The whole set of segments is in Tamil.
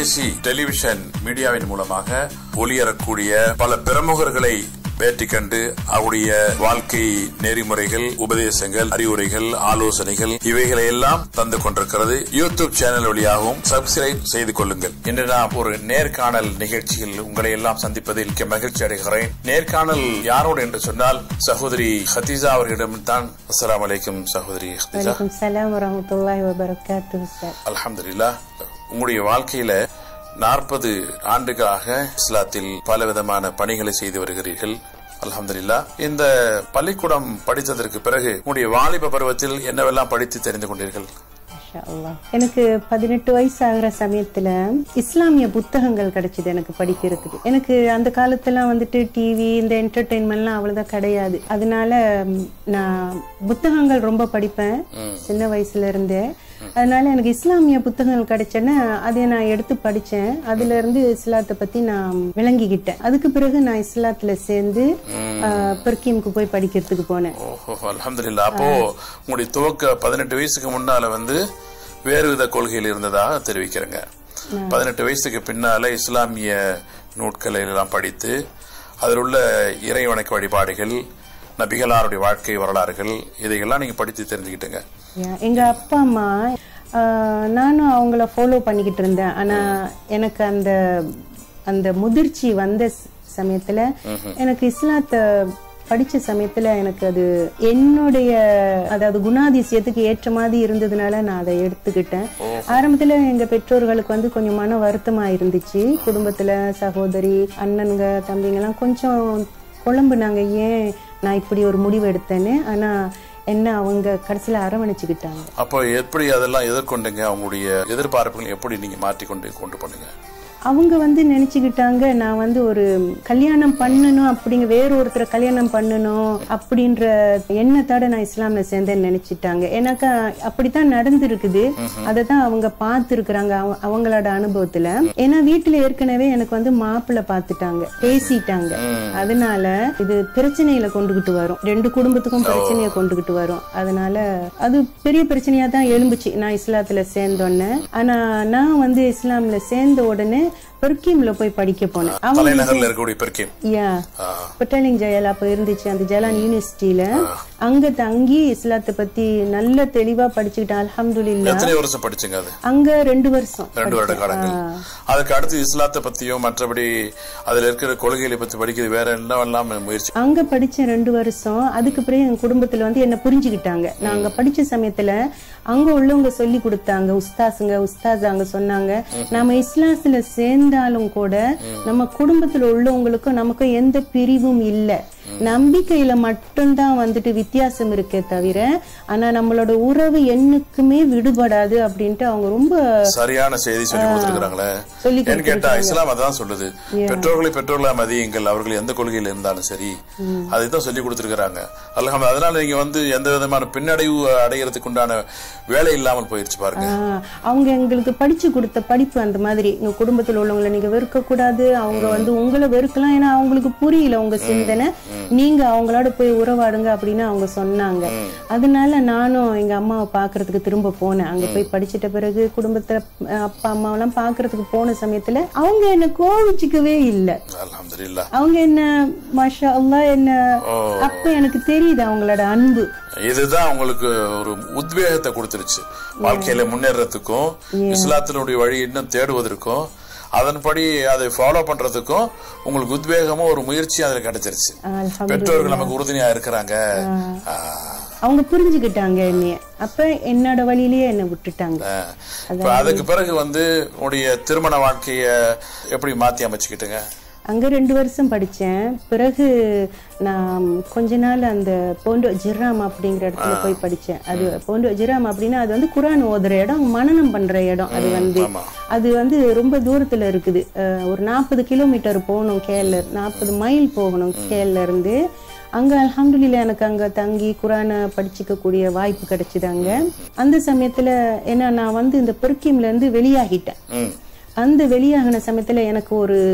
ஐபிசி டெலிவிஷன் மீடியாவின் மூலமாக ஒளியரக்கூடிய பல பிரமுகர்களை பேட்டி கண்டு அவருடைய வாழ்க்கை நெறிமுறைகள் உபதேசங்கள் அறிவுரைகள் ஆலோசனைகள் இவைகளை எல்லாம் தந்து கொண்டிருக்கிறது யூடியூப் சேனல் வழியாகவும் சப்ஸ்கிரைப் செய்து கொள்ளுங்கள் இன்று நான் ஒரு நேர்காணல் நிகழ்ச்சியில் உங்களை எல்லாம் சந்திப்பதில் மிக்க மகிழ்ச்சி அடைகிறேன் நேர்காணல் யாரோடு என்று சொன்னால் சகோதரி ஹதீஜா அவர்களிடம் தான் அஸ்ஸலாமு அலைக்கும் சகோதரி ஹதீஜா வலைக்கம் சலாம் வரமத்துல்லாஹி வபரகாத்து சார் அல்ஹம்துலில்லா உங்களுடைய வாழ்க்கையில நாற்பது ஆண்டுகளாக இஸ்லாத்தில் பல விதமான பணிகளை செய்து வருகிறீர்கள் அல்ஹம்துலில்லா இந்த பள்ளிக்கூடம் படித்ததற்கு பிறகு உங்களுடைய வாலிப பருவத்தில் என்னவெல்லாம் படித்து தெரிந்து கொண்டீர்கள் மாஷா அல்லாஹ். எனக்கு பதினெட்டு வயசு ஆகிற சமயத்துல இஸ்லாமிய புத்தகங்கள் கிடைச்சது எனக்கு படிக்கிறதுக்கு எனக்கு அந்த காலத்துல வந்துட்டு டிவி இந்த என்டர்டெயின்மெண்ட்லாம் அவ்வளவுதான் கிடையாது அதனால ம், நான் புத்தகங்கள் ரொம்ப படிப்பேன் சின்ன வயசுல இருந்தே அதனால எனக்கு இஸ்லாமிய புத்தகங்கள் கிடைச்சேன்னா அதை நான் எடுத்து படிச்சேன் அதுல இருந்து இஸ்லாத்தை பத்தி நான் விளங்கிக்கிட்டேன் அதுக்கு பிறகு நான் இஸ்லாத்துல சேர்ந்து பெர்கிம்க்கு போய் படிக்கிறதுக்கு போனேன் ஓஹோ அல்ஹம்துலில்லா அப்போ உங்களுடைய துவக்க பதினெட்டு வயசுக்கு முன்னால வந்து வேறு வித கொள்கையில் இருந்ததாக தெரிவிக்கிறேங்க பதினெட்டு வயசுக்கு பின்னால இஸ்லாமிய நூட்களை எல்லாம் படித்து அதில் உள்ள இறை வணக்க வழிபாடுகள் நபிகளாருடைய வாழ்க்கை வரலாறுகள் இதையெல்லாம் நீங்க படித்து தெரிஞ்சுக்கிட்டுங்க Yeah, எங்க அப்பா அம்மா ஆஹ், நானும் அவங்கள ஃபாலோ பண்ணிக்கிட்டு இருந்தேன் ஆனா எனக்கு அந்த அந்த முதிர்ச்சி வந்த ஸ்- சமயத்துல எனக்கு இஸ்லாத்தை படிச்ச சமயத்துல எனக்கு அது என்னுடைய அதாவது குணாதிசயத்துக்கு ஏற்ற மாதிரி இருந்ததுனால நான் அதை எடுத்துக்கிட்டேன் ஆரம்பத்துல எங்க பெற்றோர்களுக்கு வந்து கொஞ்சம் மன வருத்தமா இருந்துச்சு குடும்பத்துல சகோதரி அண்ணனுங்க தம்பிங்க எல்லாம் கொஞ்சம் குழம்புனாங்க ஏன் நான் இப்படி ஒரு முடிவு எடுத்தேன்னு ஆனா என்ன அவங்க கடைசியில அரவணைச்சுக்கிட்டாங்க அப்போ எப்படி அதெல்லாம் எதிர்கொண்டுங்க அவங்களுடைய எதிர்பார்ப்புகள் எப்படி நீங்க மாற்றிக்கொண்டு கொண்டு போனீங்க அவங்க வந்து நினைச்சுக்கிட்டாங்க நான் வந்து ஒரு கல்யாணம் பண்ணணும் அப்படிங்க வேற ஒருத்தரை கல்யாணம் பண்ணணும் அப்படின்ற எண்ணத்தோட நான் இஸ்லாம்ல சேர்ந்தேன்னு நினைச்சிட்டாங்க எனக்கு அப்படித்தான் நடந்திருக்குது அதை தான் அவங்க பார்த்துருக்குறாங்க அவங்களோட அனுபவத்துல ஏன்னா வீட்டுல ஏற்கனவே எனக்கு வந்து மாப்பிள்ளை பார்த்துட்டாங்க பேசிட்டாங்க அதனால இது பிரச்சனையில கொண்டுகிட்டு வரும் ரெண்டு குடும்பத்துக்கும் பிரச்சனையை கொண்டுகிட்டு வரும் அதனால அது பெரிய பிரச்சனையா தான் எழும்புச்சு நான் இஸ்லாத்துல சேர்ந்தோன்னே ஆனா நான் வந்து இஸ்லாம்ல சேர்ந்த உடனே பெர்கிம்ல போய் படிக்க போனேன் அவங்க தலைநகர்ல இருக்கக்கூடிய பெருக்கேன் யா பட்டாலிங் ஜெயலா அப்ப இருந்துச்சு அந்த ஜலான் யூனிவர்சிட்டியில அங்க தங்கி இஸ்லாத்தை பத்தி நல்ல தெளிவா படிச்சுக்கிட்டேன் அல்ஹம்துலில்லாஹ் எத்தனை வருஷம் படிச்சுங்க அது அங்க ரெண்டு வருஷம் ரெண்டு வருட காலங்கள் அதுக்கு அடுத்து இஸ்லாத்தை பத்தியும் மற்றபடி அதுல இருக்கிற கொள்கைகளை பத்தி படிக்கிறது வேற என்னவெல்லாம் முயற்சி அங்க படிச்ச ரெண்டு வருஷம் அதுக்கு பிறகு என் குடும்பத்துல வந்து என்ன புரிஞ்சுக்கிட்டாங்க நான் அங்க படிச்ச சமயத்துல அங்க உள்ளவங்க சொல்லி கொடுத்தாங்க உஸ்தாசுங்க உஸ்தாஸாங்க சொன்னாங்க நாம இஸ்லாத்துல சேர்ந்தாலும் கூட நம்ம குடும்பத்துல உள்ளவங்களுக்கும் நமக்கும் எந்த பிரிவும் இல்ல நம்பிக்கையில மட்டும்தான் வந்துட்டு வித்தியாசம் இருக்கே தவிர ஆனா நம்மளோட உறவு என்னைக்குமே விடுபடாது அப்படின்ட்டு அவங்க ரொம்ப சரியான செய்தி சொல்லி கொடுத்துருக்காங்களே சொல்லி ஏன்னு கேட்டா இஸ்லாம் அதான் சொல்லுது பெற்றோர்களை பெற்றோர்களா மதியுங்கள் அவர்கள் எந்த கொள்கையில் இருந்தாலும் சரி அதைத்தான் சொல்லி கொடுத்துருக்காங்க அல்ஹம் அதனால நீங்க வந்து எந்த விதமான பின்னடைவு அடைகிறதுக்கு உண்டான வேலை இல்லாமல் போயிருச்சு பாருங்க ஆஹ் அவங்க எங்களுக்கு படிச்சு கொடுத்த படிப்பு அந்த மாதிரி உங்க குடும்பத்துல உள்ளவங்களை நீங்க வெறுக்க கூடாது அவங்க வந்து உங்களை வெறுக்கலாம் ஏன்னா அவங்களுக்கு புரியல உங்க சிந்தனை நீங்க அவங்களோட போய் உறவாடுங்க அப்படின்னு அவங்க சொன்னாங்க அதனால நானும் எங்க அம்மாவை பாக்குறதுக்கு திரும்ப போனேன் அங்க போய் படிச்சிட்ட பிறகு குடும்பத்துல அஹ், அப்பா அம்மாவெல்லாம் பாக்குறதுக்கு போன சமயத்துல அவங்க என்ன கோவிச்சுக்கவே இல்லை அல்ஹம்துலில்லாஹ் அவங்க என்ன மாஷா அல்லாஹ் என்ன அப்ப எனக்கு தெரியுது அவங்களோட அன்பு இதுதான் உங்களுக்கு ஒரு உத்வேகத்தை கொடுத்துருச்சு வாழ்க்கையில முன்னேறதுக்கும் இஸ்லாத்தினுடைய வழி இன்னும் தேடுவதற்கும் அதன்படி அதை ஃபாலோ பண்றதுக்கும் உங்களுக்கு உத்வேகமும் ஒரு முயற்சி அதுல கிடைச்சிருச்சு அல்ஹம் பெற்றோர்கள் நமக்கு உறுதுணையா இருக்கிறாங்க ஆ, அவங்க புரிஞ்சுக்கிட்டாங்க என்னைய அப்ப என்னோட வழியிலேயே என்ன விட்டுட்டாங்க ஆ. இப்ப அதுக்கு பிறகு வந்து உங்களுடைய திருமண வாழ்க்கைய எப்படி மாத்தி அமைச்சுக்கிட்டுங்க அங்க ரெண்டு வருஷம் படிச்சேன் பிறகு நான் கொஞ்ச நாள் அந்த போண்டோ ஜிராம் அப்படிங்கிற இடத்துல போய் படிச்சேன் அது போண்டோ ஜிராம் அப்படின்னா அது வந்து குரான் ஓதுற இடம் மனனம் பண்ற இடம் அது வந்து ஆமா. அது வந்து ரொம்ப தூரத்துல இருக்குது அஹ், ஒரு நாற்பது கிலோமீட்டர் போகணும் கேரள நாற்பது மைல் போகணும் கேரள இருந்து அங்க அல்ஹம்துலில்லாஹ் எனக்கு அங்க தங்கி குரானை படிச்சுக்க கூடிய வாய்ப்பு கிடைச்சது அங்க அந்த சமயத்துல ஏன்னா நான் வந்து இந்த பெருக்கிம்ல இருந்து வெளியாகிட்டேன் ம் அந்த வெளியாகின சமயத்துல எனக்கு ஒரு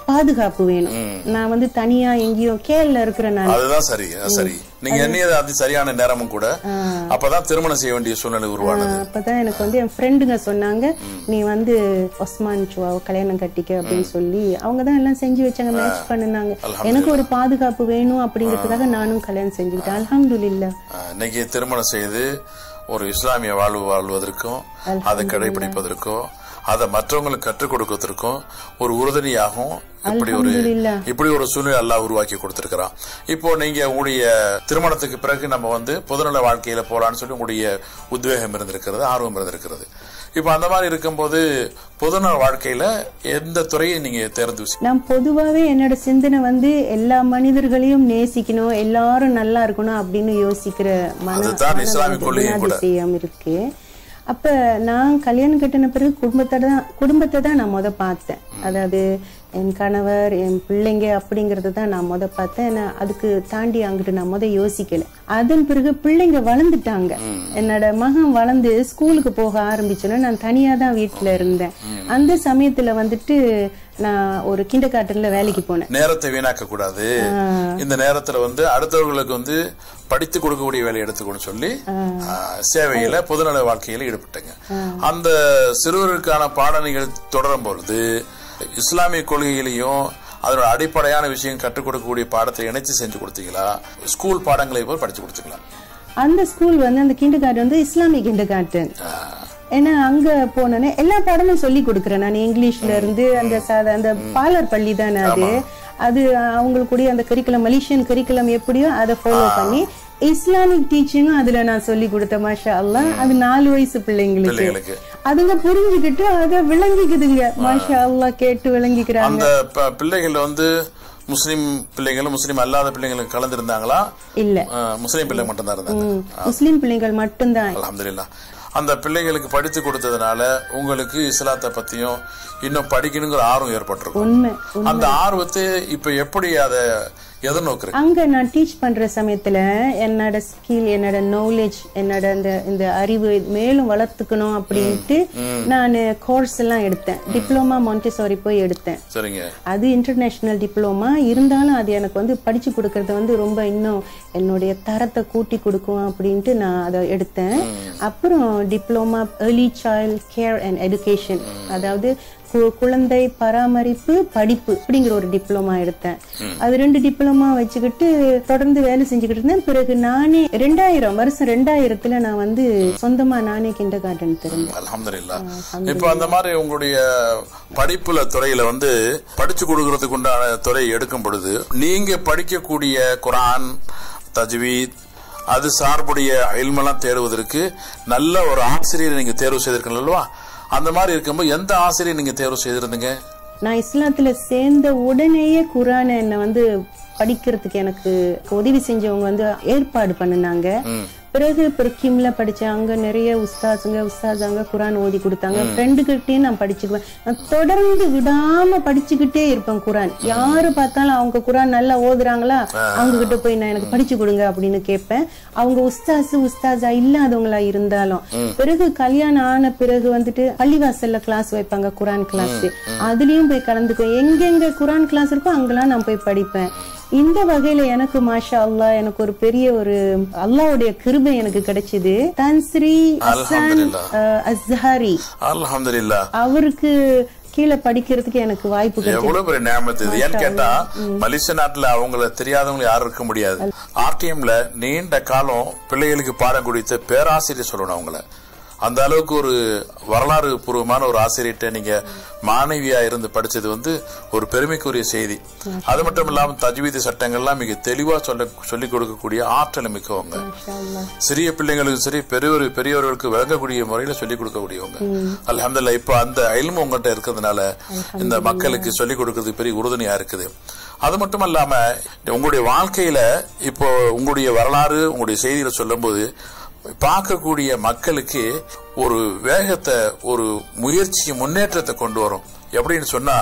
பாதுகாப்பு வேணும் நான் வந்து தனியா எங்கேயோ கேரள இருக்கிற நான் அதுதான் சரி சரி நீங்க எண்ணியது அது சரியான நேரமும் கூட அப்பதான் திருமணம் செய்ய வேண்டிய சூழ்நிலை உருவானது அப்பதான் எனக்கு வந்து என் ஃப்ரெண்டுங்க சொன்னாங்க நீ வந்து ஒஸ்மான் சுவாவை கல்யாணம் கட்டிக்க அப்படின்னு சொல்லி அவங்க தான் எல்லாம் செஞ்சு வச்சாங்க மேட்ச் பண்ணுனாங்க எனக்கு ஒரு பாதுகாப்பு வேணும் அப்படிங்கிறதுக்காக நானும் கல்யாணம் செஞ்சுக்கிட்டேன் அல்ஹம்துலில்லாஹ் அஹ், இன்னைக்கு திருமணம் செய்து ஒரு இஸ்லாமிய வாழ்வு வாழ்வதற்கும் அதை கடைபிடிப்பதற்கும் அதை மற்றவங்களுக்கு கற்றுக் கொடுக்கறதற்கும் ஒரு உறுதுணையாகும் இப்படி ஒரு அல்ஹம்துலில்லாஹ். இப்படி ஒரு சூழ்நிலை அல்லாஹ் உருவாக்கி கொடுத்திருக்கிறான் இப்போ நீங்க உங்களுடைய திருமணத்துக்கு பிறகு நம்ம வந்து பொதுநல வாழ்க்கையில போலான்னு சொல்லி உங்களுடைய உத்வேகம் இருந்திருக்கிறது ஆர்வம் இருந்திருக்கிறது இப்போ அந்த மாதிரி இருக்கும்போது பொதுநல வாழ்க்கையில எந்த துறையை நீங்க தேர்ந்து செய்- நான் பொதுவாவே என்னோட சிந்தனை வந்து எல்லா மனிதர்களையும் நேசிக்கணும் எல்லாரும் நல்லா இருக்கணும் அப்படின்னு யோசிக்கிற மன அதுதான் இஸ்லாமிய கொள்கையும் கூட. குணாதிசயம் இருக்கு அப்ப நான் கல்யாணம் கட்டின பிறகு குடும்பத்தை தான் குடும்பத்தை தான் நான் முத பார்த்தேன் அதாவது என் கணவர் என் பிள்ளைங்க அப்படிங்கறத தான் நான் முத பார்த்தேன் நான் அதுக்கு தாண்டி அங்கிட்டு நான் முத யோசிக்கல அதன் பிறகு பிள்ளைங்க வளர்ந்துட்டாங்க என்னோட மகன் வளர்ந்து ஸ்கூலுக்கு போக ஆரம்பிச்சோன்னா நான் தனியா தான் வீட்டுல இருந்தேன் அந்த சமயத்துல வந்துட்டு நான் ஒரு கிண்ட காட்டர்ல வேலைக்கு போனேன் நேரத்தை வீணாக்க கூடாது இந்த நேரத்துல வந்து அடுத்தவர்களுக்கு வந்து படித்து கொடுக்கக்கூடிய வேலையை எடுத்துக்கணும்னு சொல்லி ஆஹ், சேவையில பொதுநல வாழ்க்கையில ஈடுபட்டங்க அந்த சிறுவருக்கான பாடணிகள் தொடரும் பொழுது இஸ்லாமிய கொள்கைகளையும் அதோட அடிப்படையான விஷயம் கற்றுக் கொடுக்கக்கூடிய பாடத்தை இணைச்சு செஞ்சு கொடுத்தீங்களா ஸ்கூல் பாடங்களை போய் படிச்சு கொடுத்தீங்களா அந்த ஸ்கூல் வந்து அந்த கிண்ட கார்டன் வந்து இஸ்லாமிய கிண்ட கார்டன் ஏன்னா அங்க போனோன்னே எல்லா பாடமும் சொல்லி கொடுக்குறேன் நான் இங்கிலீஷ்ல இருந்து அந்த சாத அந்த பாலர் பள்ளி தானே அது அது அவங்களுக்குடைய அந்த கரிக்குலம் மலேசியன் கரிக்குலம் எப்படியோ அதை ஃபாலோ பண்ணி இஸ்லாமிக் டீச்சிங்கும் அதுல நான் சொல்லி கொடுத்தேன் மாஷா அல்லாஹ் அது நாலு வயசு பிள்ளைங்களுக்கு பிள்ளைகளுக்கு அதுங்க புரிஞ்சுக்கிட்டு அதை விளங்கிக்குதுங்க மாஷா அல்லாஹ் கேட்டு விளங்கிக்கிறாங்க அந்த ப- பிள்ளைகள் வந்து முஸ்லிம் பிள்ளைகளும் முஸ்லிம் அல்லாத பிள்ளைகளும் கலந்துருந்தாங்களா இல்ல ஆஹ், முஸ்லிம் பிள்ளை மட்டும்தான் இருந்தாங்க முஸ்லிம் பிள்ளைகள் மட்டும்தான் அல்ஹம்துலில்லாஹ் அந்த பிள்ளைகளுக்கு படித்து கொடுத்ததுனால உங்களுக்கு இஸ்லாத்தை பத்தியும் இன்னும் படிக்கணுங்கிற ஆர்வம் ஏற்பட்டிருக்கும் உண்மை அந்த ஆர்வத்தை இப்ப எப்படி அதை எதிர்நோக்குறீங்க அங்க நான் டீச் பண்ற சமயத்துல என்னோட ஸ்கில் என்னோட நாலேஜ் என்னோட இந்த இந்த அறிவு மேலும் வளர்த்துக்கணும் அப்படின்ட்டு நான் கோர்ஸ் எல்லாம் எடுத்தேன் டிப்ளமா மாண்டிசோரி போய் எடுத்தேன் சரிங்க அது இன்டர்நேஷனல் டிப்ளமா இருந்தாலும் அது எனக்கு வந்து படிச்சு கொடுக்கறது வந்து ரொம்ப இன்னும் என்னுடைய தரத்தை கூட்டி கொடுக்கும் அப்படின்ட்டு நான் அதை எடுத்தேன் அப்புறம் diploma early child care and education அதாவது கு- குழந்தை பராமரிப்பு படிப்பு அப்படிங்கிற ஒரு டிப்ளமா எடுத்தேன் அது ரெண்டு டிப்ளமா வச்சுக்கிட்டு தொடர்ந்து வேலை செஞ்சுக்கிட்டு இருந்தேன் பிறகு நானே ரெண்டாயிரம் வருஷம் ரெண்டாயிரத்துல நான் வந்து சொந்தமா நானே கிண்ட கார்டன் திறந்தேன் அல்ஹம்துலில்லாஹ் இப்ப அந்த மாதிரி உங்களுடைய படிப்புல துறையில வந்து படிச்சு கொடுக்கறதுக்கு உண்டான துறை எடுக்கும் பொழுது நீங்க படிக்கக்கூடிய குரான் தஜ்வீத் அது சார்புடைய இல்மெல்லாம் தேடுவதற்கு நல்ல ஒரு ஆசிரியரை நீங்க தேர்வு செய்திருக்கீங்க அல்லவா அந்த மாதிரி இருக்கும்போது எந்த ஆசிரியர் நீங்க தேர்வு செய்திருந்தீங்க நான் இஸ்லாத்துல சேர்ந்த உடனேயே குரானை என்னை வந்து படிக்கிறதுக்கு எனக்கு உதவி செஞ்சவங்க வந்து ஏற்பாடு பண்ணுனாங்க பிறகு பிறக்கிம்ல படிச்சேன் அங்க நிறைய உஸ்தாஸுங்க உஸ்தாஸாங்க குரான் ஓதி கொடுத்தாங்க ஃப்ரெண்டுகிட்டயும் நான் படிச்சுக்குவேன் நான் தொடர்ந்து விடாம படிச்சுக்கிட்டே இருப்பேன் குரான் யாரு பார்த்தாலும் அவங்க குரான் நல்லா ஓதுறாங்களா அவங்க கிட்ட போய் நான் எனக்கு படிச்சு கொடுங்க அப்படின்னு கேட்பேன் அவங்க உஸ்தாஸ் உஸ்தாஸா இல்லாதவங்களா இருந்தாலும் பிறகு கல்யாணம் ஆன பிறகு வந்துட்டு பள்ளிவாசல்ல கிளாஸ் வைப்பாங்க குரான் கிளாஸ் அதுலயும் போய் கலந்துக்குவேன் எங்கெங்க குரான் கிளாஸ் இருக்கோ அங்கெல்லாம் நான் போய் படிப்பேன் இந்த வகையில எனக்கு மாஷா அல்லாஹ் எனக்கு ஒரு பெரிய ஒரு அல்லாஹ்வுடைய கிருபை எனக்கு கிடைச்சது தன்ஸ்ரீ அசான் அல்ஹம்துலில்லாஹ். அஸ்ஹாரி அல்ஹம்துலில்லாஹ் அவருக்கு கீழே படிக்கிறதுக்கு எனக்கு வாய்ப்பு கிடைச்சது எவ்வளவு பெரிய நியமத்து இது ஏன்னு கேட்டா மலேசிய நாட்டுல அவங்கள தெரியாதவங்க யாரும் இருக்க முடியாது ஆர்டிஎம்ல நீண்ட காலம் பிள்ளைகளுக்கு பாடம் கொடுத்த பேராசிரியர் சொல்லணும் அவங்கள அந்த அளவுக்கு ஒரு வரலாறு பூர்வமான ஒரு ஆசிரியர்கிட்ட நீங்க மாணவியா இருந்து படிச்சது வந்து ஒரு பெருமைக்குரிய செய்தி அது மட்டும் இல்லாம தஜ்வீது சட்டங்கள்லாம் மிக தெளிவா சொல்ல சொல்லிக் கொடுக்கக்கூடிய ஆற்றல் மிக்கவங்க மாஷா அல்லாஹ். சிறிய பிள்ளைங்களுக்கும் சரி பெரியவர் பெரியவர்களுக்கு விளங்கக்கூடிய முறையில சொல்லிக் கொடுக்கக்கூடியவங்க அல்ஹம்துலில்லாஹ் இப்ப அந்த அயல்மும் உங்கள்கிட்ட இருக்கிறதுனால இந்த மக்களுக்கு சொல்லிக் கொடுக்கறதுக்கு பெரிய உறுதுணையா இருக்குது அது மட்டும் இல்லாம உங்களுடைய வாழ்க்கையில இப்போ உங்களுடைய வரலாறு உங்களுடைய செய்திகளை சொல்லும்போது பார்க்கக்கூடிய மக்களுக்கு ஒரு வேகத்தை ஒரு முயற்சி முன்னேற்றத்தை கொண்டு வரும் எப்படின்னு சொன்னா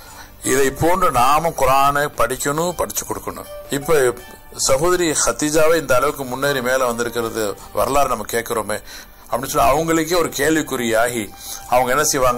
இதை போன்று நாமும் குரானை படிக்கணும் படிச்சு கொடுக்கணும் இப்ப சகோதரி ஹத்திஜாவே இந்த அளவுக்கு முன்னேறி மேல வந்திருக்கிறது வரலாறு நம்ம கேட்கிறோமே அப்படின்னு சொல்லி அவங்களுக்கே ஒரு கேள்விக்குறியாகி அவங்க என்ன செய்வாங்க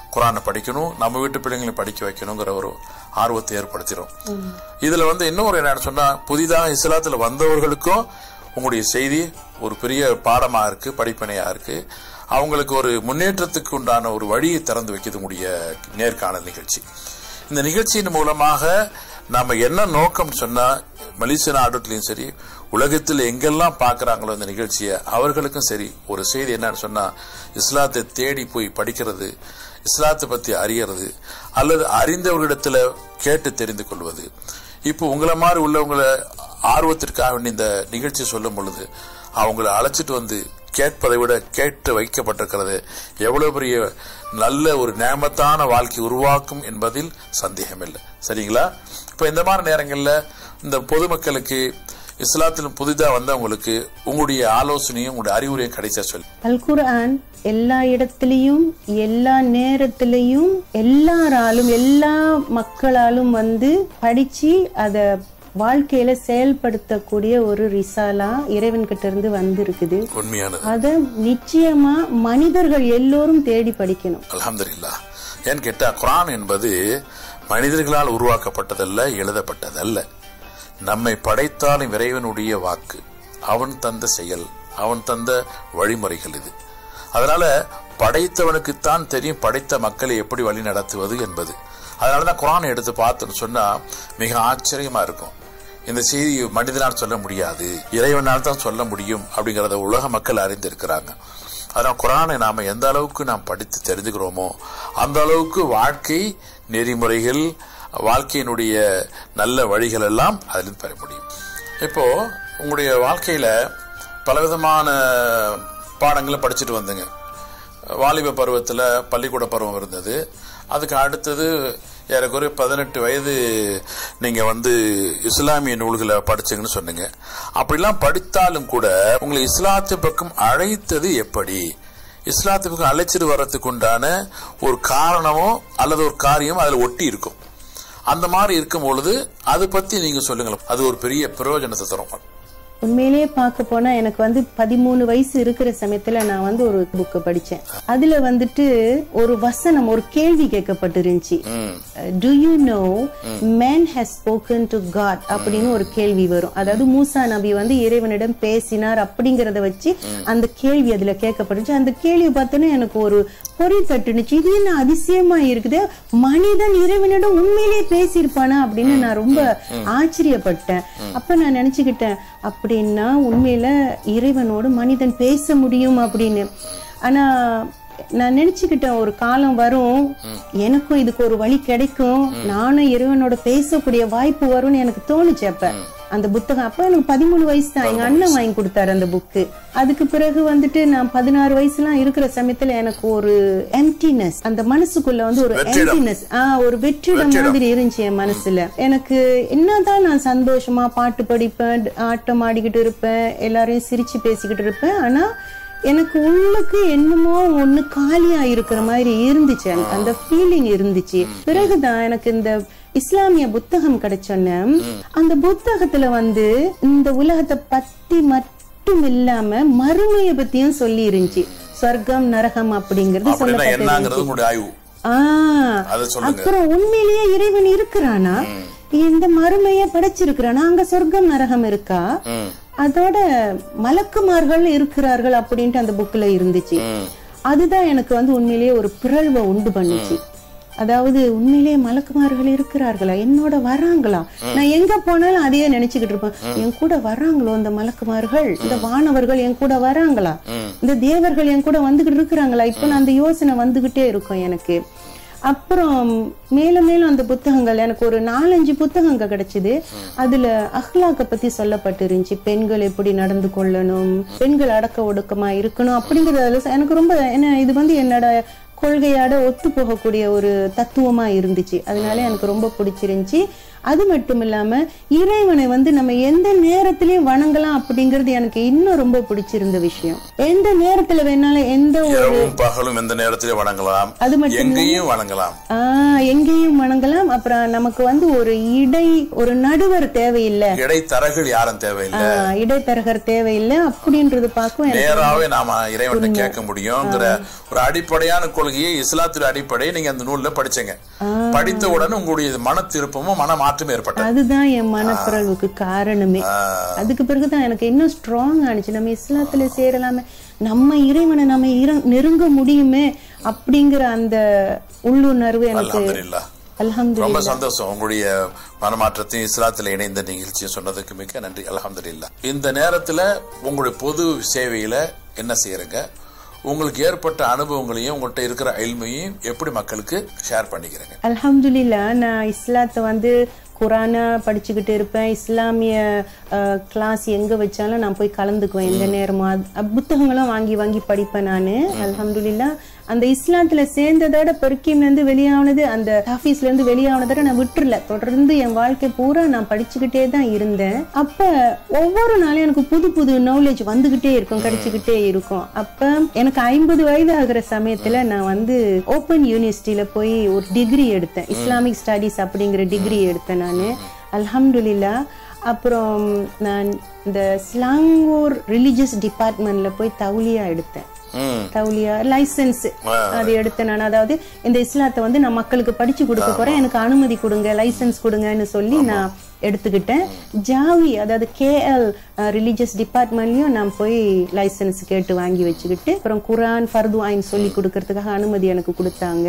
குரானை படிக்கணும் நம்ம வீட்டு பிள்ளைங்களை படிக்க வைக்கணுங்கிற ஒரு ஆர்வத்தை ஏற்படுத்திடும் இதுல வந்து இன்னொரு என்னன்னு சொன்னா புதிதாக இஸ்லாத்துல வந்தவர்களுக்கும் உங்களுடைய செய்தி ஒரு பெரிய பாடமா இருக்கு படிப்பனையா இருக்கு அவங்களுக்கு ஒரு முன்னேற்றத்துக்கு உண்டான ஒரு வழியை திறந்து வைக்கிறது உங்களுடைய நேர்காணல் நிகழ்ச்சி இந்த நிகழ்ச்சியின் மூலமாக நாம என்ன நோக்கம் சொன்னா மலேசிய நாடுலையும் சரி உலகத்தில் எங்கெல்லாம் பார்க்கறாங்களோ இந்த நிகழ்ச்சியை அவர்களுக்கும் சரி ஒரு செய்தி என்னன்னு சொன்னா இஸ்லாத்தை தேடி போய் படிக்கிறது இஸ்லாத்தை பத்தி அறியறது அல்லது அறிந்தவர்களிடத்துல கேட்டு தெரிந்து கொள்வது இப்போ உங்களை மாதிரி உள்ளவங்களை ஆர்வத்திற்காக வேண்டி இந்த நிகழ்ச்சி சொல்லும் பொழுது அவங்கள அழைச்சிட்டு வந்து கேட்பதை விட கேட்டு வைக்கப்பட்டிருக்கிறது எவ்வளவு பெரிய நல்ல ஒரு நேமத்தான வாழ்க்கை உருவாக்கும் என்பதில் சந்தேகமில்லை சரிங்களா இப்ப இந்த மாதிரி நேரங்கள்ல இந்த பொதுமக்களுக்கு இஸ்லாத்திலும் புதிதாக வந்தவங்களுக்கு உங்களுடைய ஆலோசனையும் உங்களுடைய அறிவுரையும் கிடைச்சா சொல்லி அல் குர்ஆன் எல்லா இடத்துலயும் எல்லா நேரத்திலையும் எல்லாராலும் எல்லா மக்களாலும் வந்து படிச்சு அத வாழ்க்கையில செயல்படுத்தக்கூடிய ஒரு ரிசாலா இறைவன் கிட்ட இருந்து வந்திருக்குது உண்மையானது அத நிச்சயமா மனிதர்கள் எல்லோரும் தேடி படிக்கணும் அல்ஹம்துலில்லா ஏன்னு கேட்டா குரான் என்பது மனிதர்களால் உருவாக்கப்பட்டதல்ல எழுதப்பட்டதல்ல நம்மை படைத்தாலும் இறைவனுடைய வாக்கு அவன் தந்த செயல் அவன் தந்த வழிமுறைகள் இது அதனால படைத்தவனுக்குத்தான் தெரியும் படைத்த மக்களை எப்படி வழி நடத்துவது என்பது அதனாலதான் குரானை எடுத்து பார்த்தோன்னு சொன்னா மிக ஆச்சரியமா இருக்கும் இந்த செய்தி மனிதனால் சொல்ல முடியாது இறைவனால் தான் சொல்ல முடியும் அப்படிங்கறத உலக மக்கள் அறிந்திருக்கிறாங்க அதனால் குரானை நாம எந்த அளவுக்கு நாம் படித்து தெரிஞ்சுக்கிறோமோ அந்த அளவுக்கு வாழ்க்கை நெறிமுறைகள் வாழ்க்கையினுடைய நல்ல வழிகள் எல்லாம் அதிலிருந்து பெற முடியும் இப்போ உங்களுடைய வாழ்க்கையில பலவிதமான பாடங்களை படிச்சுட்டு வந்தீங்க வாலிப பருவத்தில் பள்ளிக்கூட பருவம் இருந்தது அதுக்கு அடுத்தது ஏறக்குறைய பதினெட்டு வயது நீங்க வந்து இஸ்லாமிய நூல்களை படிச்சீங்கன்னு சொன்னீங்க அப்படிலாம் படித்தாலும் கூட உங்களை இஸ்லாத்து பக்கம் அழைத்தது எப்படி இஸ்லாத்து பக்கம் அழைச்சிட்டு வர்றதுக்கு உண்டான ஒரு காரணமோ அல்லது ஒரு காரியம் அதுல ஒட்டி இருக்கும் அந்த மாதிரி இருக்கும் பொழுது அதை பத்தி நீங்க சொல்லுங்களேன் அது ஒரு பெரிய பிரயோஜனத்தை தரும் உண்மையிலேயே பார்க்க போனா எனக்கு வந்து பதிமூணு வயசு இருக்கிற சமயத்துல நான் வந்து ஒரு புக்கு படிச்சேன் அதுல வந்துட்டு ஒரு வசனம் ஒரு கேள்வி கேட்கப்பட்டிருந்துச்சு do you know man has spoken to God அப்படின்னு ஒரு கேள்வி வரும் அதாவது மூசா நபி வந்து இறைவனிடம் பேசினார் அப்படிங்கறத வச்சு அந்த கேள்வி அதுல கேட்கப்பட்டுச்சு அந்த கேள்வி பார்த்தோன்னா எனக்கு ஒரு பொறி தட்டுனுச்சு இது என்ன அதிசயமா இருக்குது மனிதன் இறைவனிடம் உண்மையிலேயே பேசியிருப்பானா அப்படின்னு நான் ரொம்ப ஆச்சரியப்பட்டேன் அப்ப நான் நினைச்சுக்கிட்டேன் அப்படின்னா உண்மையில இறைவனோடு மனிதன் பேச முடியும் அப்படின்னு ஆனா நான் நினைச்சுக்கிட்டேன் ஒரு காலம் வரும் எனக்கும் இதுக்கு ஒரு வழி கிடைக்கும் நானும் இறைவனோட பேசக்கூடிய வாய்ப்பு வரும்னு எனக்கு தோணுச்சு அப்ப அந்த புத்தகம் அப்ப எனக்கு பதிமூணு வயசு தான் எங்க அண்ணன் வாங்கி கொடுத்தாரு அந்த புக்கு அதுக்கு பிறகு வந்துட்டு நான் பதினாறு வயசுலாம் இருக்கிற சமயத்துல எனக்கு ஒரு எம்டினஸ் அந்த மனசுக்குள்ள வந்து ஒரு எம்டினஸ் ஆஹ் ஒரு வெற்றிடம் மாதிரி இருந்துச்சு என் மனசுல எனக்கு என்னதான் நான் சந்தோஷமா பாட்டு படிப்பேன் ஆட்டம் ஆடிக்கிட்டு இருப்பேன் எல்லாரையும் சிரிச்சு பேசிக்கிட்டு இருப்பேன் ஆனா எனக்கு உள்ளுக்கு என்னமோ ஒண்ணு காலியா இருக்கிற மாதிரி இருந்துச்சு எனக்கு அந்த ஃபீலிங் இருந்துச்சு பிறகுதான் எனக்கு இந்த இஸ்லாமிய புத்தகம் கிடைச்சோன்ன அந்த புத்தகத்துல வந்து இந்த உலகத்தை பத்தி மட்டும் இல்லாம மறுமையை பத்தியும் சொல்லி இருந்துச்சு சொர்க்கம் நரகம் அப்படிங்கறது அப்படின்னா சொல்லப்பட்டிருந்துச்சு என்னங்கிறது உங்களுடைய ஆய்வு ஆஹ் அதை சொல்லுங்க அப்புறம் உண்மையிலேயே இறைவன் இருக்கிறானா இந்த மறுமைய படைச்சிருக்கிறானா அங்க சொர்க்கம் நரகம் இருக்கா ம். அதோட மலக்குமார்கள் இருக்கிறார்கள் அப்படின்ட்டு அந்த புக்ல இருந்துச்சு அதுதான் எனக்கு வந்து உண்மையிலேயே ஒரு பிறழ்வை உண்டு பண்ணுச்சு அதாவது உண்மையிலேயே மலக்குமார்கள் இருக்கிறார்களா என்னோட வராங்களா நான் எங்க போனாலும் அதையே நினைச்சுக்கிட்டு இருப்பேன் என் கூட வராங்களோ இந்த மலக்குமார்கள் இந்த வானவர்கள் என் கூட வராங்களா இந்த தேவர்கள் என் கூட வந்துகிட்டு இருக்கிறாங்களா இப்ப நான் அந்த யோசனை வந்துகிட்டே இருக்கும் எனக்கு அப்புறம் மேலும் மேலும் அந்த புத்தகங்கள் எனக்கு ஒரு நாலஞ்சு புத்தகங்கள் கிடைச்சது அதுல அஹ்லாக்க பத்தி சொல்லப்பட்டு இருந்துச்சு பெண்கள் எப்படி நடந்து கொள்ளணும் பெண்கள் அடக்க ஒடுக்கமா இருக்கணும் அப்படிங்கறதுல எனக்கு ரொம்ப என்ன இது வந்து என்னோட கொள்கையோட ஒத்து போகக்கூடிய ஒரு தத்துவமா இருந்துச்சு அதனால எனக்கு ரொம்ப பிடிச்சிருந்துச்சு அது மட்டும் இல்லாம இறைவனை வந்து நம்ம எந்த நேரத்திலயும் வணங்கலாம் அப்படிங்கிறது எனக்கு இன்னும் ரொம்ப பிடிச்சிருந்த விஷயம் எந்த நேரத்துல வேணாலும் எந்த ஒரு இரவும் பகலும் எந்த நேரத்திலே வணங்கலாம் அது மட்டும் எங்கேயும் வணங்கலாம் ஆஹ் எங்கேயும் வணங்கலாம் அப்புறம் நமக்கு வந்து ஒரு இடை ஒரு நடுவர் தேவையில்லை இடைத்தரகள் யாரும் தேவையில்லை ஆஹ் இடைத்தரகர் தேவையில்லை அப்படின்றது பார்க்கும் எனக்கு நேராவே நாம இறைவனை கேட்க முடியுங்கிற ஒரு அடிப்படையான கொள்கையை இஸ்லாத்தின் அடிப்படையை நீங்க அந்த நூல்ல படிச்சீங்க படித்த உடனே உங்களுடைய மன திருப்பமும் மன மாற்றம் ஏற்பட்டது அதுதான் என் மனப்பிறழ்வுக்கு காரணமே அதுக்கு பிறகுதான் எனக்கு இன்னும் ஸ்ட்ராங் ஆனிச்சு நம்ம இஸ்லாத்துல சேரலாமே நம்ம இறைவனை நம்ம இற- நெருங்க முடியுமே அப்படிங்கிற அந்த உள்ளுணர்வு எனக்கு அல்ஹம்துலில்லாஹ் அல்ஹம்து ரொம்ப சந்தோஷம் உங்களுடைய மனமாற்றத்தையும் இஸ்லாத்துல இணைந்த நிகழ்ச்சியும் சொன்னதுக்கு மிக்க நன்றி அல்ஹம்துலில்லாஹ் இந்த நேரத்துல உங்களுடைய பொது சேவையில என்ன செய்யறீங்க உங்களுக்கு ஏற்பட்ட அனுபவங்களையும் உங்கள்கிட்ட இருக்கிற அயல்மையும் எப்படி மக்களுக்கு ஷேர் பண்ணிக்கிறீங்க அல்ஹம்துலில்லா நான் இஸ்லாத்தை வந்து குரானா படிச்சுக்கிட்டு இருப்பேன் இஸ்லாமிய கிளாஸ் எங்க வச்சாலும் நான் போய் கலந்துக்குவேன் எந்த நேரமும் அது- அப் புத்தகங்களும் வாங்கி வாங்கி படிப்பேன் நான் அல்ஹம்துலில்லா அந்த இஸ்லாத்துல சேர்ந்ததோட பெருக்கிம்ல இருந்து வெளியானது அந்த ஹாஃபீஸ்ல இருந்து வெளியானதோட நான் விட்டுறல தொடர்ந்து என் வாழ்க்கை பூரா நான் படிச்சுக்கிட்டே தான் இருந்தேன் அப்ப ஒவ்வொரு நாளும் எனக்கு புது புது நாலேஜ் வந்துகிட்டே இருக்கும் கிடைச்சுக்கிட்டே இருக்கும் அப்ப எனக்கு ஐம்பது வயது ஆகிற சமயத்துல நான் வந்து ஓப்பன் யூனிவர்சிட்டியில போய் ஒரு டிகிரி எடுத்தேன் இஸ்லாமிக் ஸ்டடீஸ் அப்படிங்கிற டிகிரி எடுத்தேன் நான் அல்ஹம்துலில்லா அப்புறம் நான் இந்த ஸ்லாங்கூர் ரிலிஜியஸ் டிபார்ட்மெண்ட்ல போய் தௌலியா எடுத்தேன் ம் தௌலியா லைசன்ஸ் அது எடுத்தேன் நான் அதாவது இந்த இஸ்லாத்தை வந்து நான் மக்களுக்கு படிச்சு கொடுக்க போறேன் எனக்கு அனுமதி கொடுங்க லைசன்ஸ் கொடுங்கன்னு சொல்லி நான் எடுத்துக்கிட்டேன் ஜாவி அதாவது கேஎல் ரிலீஜியஸ் டிபார்ட்மெண்ட்லயும் நான் போய் லைசன்ஸ் கேட்டு வாங்கி வச்சுக்கிட்டு அப்புறம் குரான் ஃபர்து ஐன் சொல்லி கொடுக்கறதுக்காக அனுமதி எனக்கு கொடுத்தாங்க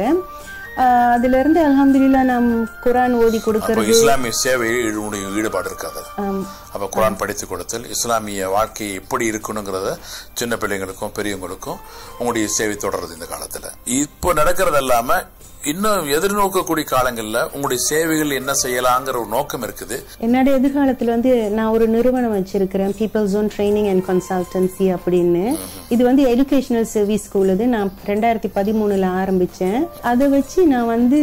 ஆஹ் அதுல இருந்து அல்ஹம்துலில்லாஹ் நான் குரான் ஓதி அப்போ கொடுக்கறது இஸ்லாமிய சேவையில் உங்களுடைய ஈடுபாடு இருக்காது ஆம். அப்ப குரான் படித்து கொடுத்தல் இஸ்லாமிய வாழ்க்கை எப்படி இருக்கணுங்கிறத சின்ன பிள்ளைங்களுக்கும் பெரியவங்களுக்கும் உங்களுடைய சேவை தொடருது இந்த காலத்துல இப்போ நடக்கிறது இல்லாம இன்னும் எதிர்நோக்கக்கூடிய காலங்கள்ல உங்களுடைய சேவைகள் என்ன செய்யலாங்கிற ஒரு நோக்கம் இருக்குது என்னோட எதிர்காலத்துல வந்து நான் ஒரு நிறுவனம் வச்சிருக்கிறேன் people zone training and consultancy அப்படின்னு இது வந்து எஜுகேஷனல் சர்வீஸ் ஸ்கூல் இது நான் ரெண்டாயிரத்தி பதிமூணுல ஆரம்பிச்சேன் அதை வச்சு நான் வந்து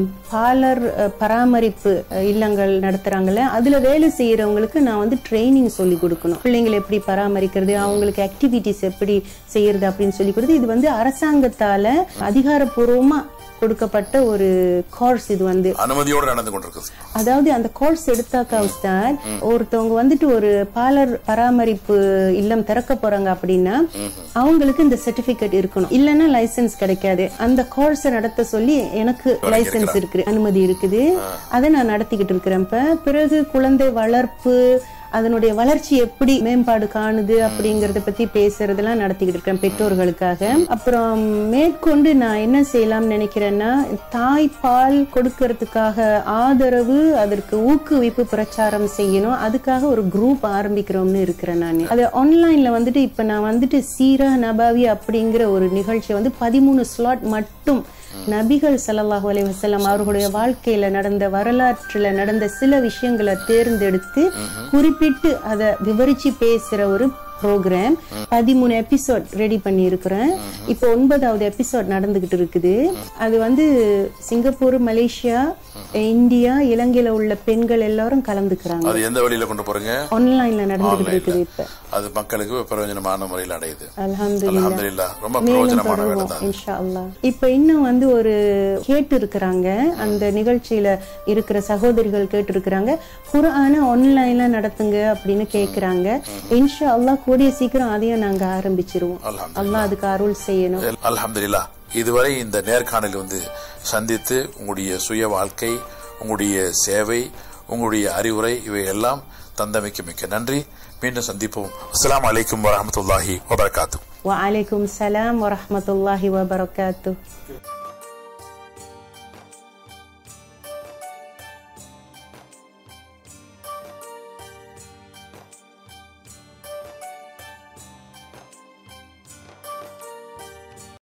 பாலர் அஹ், பராமரிப்பு அஹ், இல்லங்கள் நடத்துறாங்கல்ல அதுல வேலை செய்யறவங்களுக்கு நான் வந்து ட்ரைனிங் சொல்லி கொடுக்கணும் பிள்ளைங்களை எப்படி பராமரிக்கிறது அவங்களுக்கு ஆக்டிவிட்டிஸ் எப்படி செய்யறது அப்படின்னு சொல்லி கொடுத்து இது வந்து அரசாங்கத்தால அதிகாரப்பூர்வமா கொடுக்கப்பட்ட ஒரு கோர்ஸ் இது வந்து அனுமதியோடு நடந்து கொண்டிருக்குது அதாவது அந்த கோர்ஸ் எடுத்தாக்கா உஸ்தாத் ஒருத்தவங்க வந்துட்டு ஒரு பாலர் பராமரிப்பு இல்லம் திறக்க போறாங்க அப்படின்னா அவங்களுக்கு இந்த சர்டிபிகேட் இருக்கணும் இல்லைன்னா லைசென்ஸ் கிடைக்காது அந்த கோர்ஸ் நடத்த சொல்லி எனக்கு லைசென்ஸ் இருக்கு அனுமதி இருக்குது அதை நான் நடத்திக்கிட்டு இருக்கிறேன் இப்ப பிறகு குழந்தை வளர்ப்பு அதனுடைய வளர்ச்சி எப்படி மேம்பாடு காணுது அப்படிங்கறத பத்தி பேசுறதெல்லாம் நடத்திக்கிட்டு இருக்கேன் பெற்றோர்களுக்காக அப்புறம் மேற்கொண்டு நான் என்ன செய்யலாம்னு நினைக்கிறேன்னா தாய்ப்பால் கொடுக்கறதுக்காக ஆதரவு அதற்கு ஊக்குவிப்பு பிரச்சாரம் செய்யணும் அதுக்காக ஒரு குரூப் ஆரம்பிக்கிறோம்னு இருக்கிறேன் நான் அது ஆன்லைன்ல வந்துட்டு இப்ப நான் வந்துட்டு சீரா நபாவி அப்படிங்கிற ஒரு நிகழ்ச்சியை வந்து பதிமூணு ஸ்லாட் மட்டும் நபிகள் ஸல்லல்லாஹு அலைஹி வஸல்லம் அவர்களுடைய வாழ்க்கையில நடந்த வரலாற்றுல நடந்த சில விஷயங்களை தேர்ந்தெடுத்து குறிப்பிட்டு அதை விவரிச்சு பேசுற ஒரு ப்ரோக்ராம் பதிமூணு எபிசோட் ரெடி பண்ணி இருக்கிறேன் இப்போ ஒன்பதாவது எபிசோட் நடந்துகிட்டு இருக்குது அது வந்து சிங்கப்பூர் மலேசியா இந்தியா இலங்கையில உள்ள பெண்கள் எல்லாரும் கலந்துக்கிறாங்க அது எந்த வழியில கொண்டு போறீங்க ஆன்லைன்ல நடந்துகிட்டு இருக்குது இப்ப அது மக்களுக்கு பிரயோஜனமான முறையில் அடையுது அல்ஹம்துலில்லாஹ் அல்ஹம்துலில்லாஹ் ரொம்ப மேலும் பிரயோஜனமான வேலை தொடருவோம் தான் இன்ஷா அல்லாஹ் இப்ப இன்னும் வந்து ஒரு கேட்டு இருக்கிறாங்க அந்த நிகழ்ச்சியில இருக்கிற சகோதரிகள் கேட்டு இருக்கிறாங்க குர்ஆன ஆன்லைன்ல நடத்துங்க அப்படின்னு கேக்குறாங்க இன்ஷா அல்லாஹ் கூடிய சீக்கிரம் அதையும் நாங்க ஆரம்பிச்சிருவோம் அல்ஹம்துலில்லாஹ். அல்லாஹ் அதுக்கு அருள் செய்யணும் அல்ஹம்துலில்லாஹ் இதுவரை இந்த நேர்காணல் வந்து சந்தித்து உங்களுடைய சுய வாழ்க்கை உங்களுடைய சேவை உங்களுடைய அறிவுரை இவை எல்லாம் தந்தமைக்கு மிக்க நன்றி மீண்டும் சந்திப்போம் அஸ்ஸலாமு அலைக்கும் வரஹ்மத்துல்லாஹி வபரகாத்து வ அலைக்கும் சலாம் வரஹ்மத்துல்லாஹி வபரகாத்துஹ்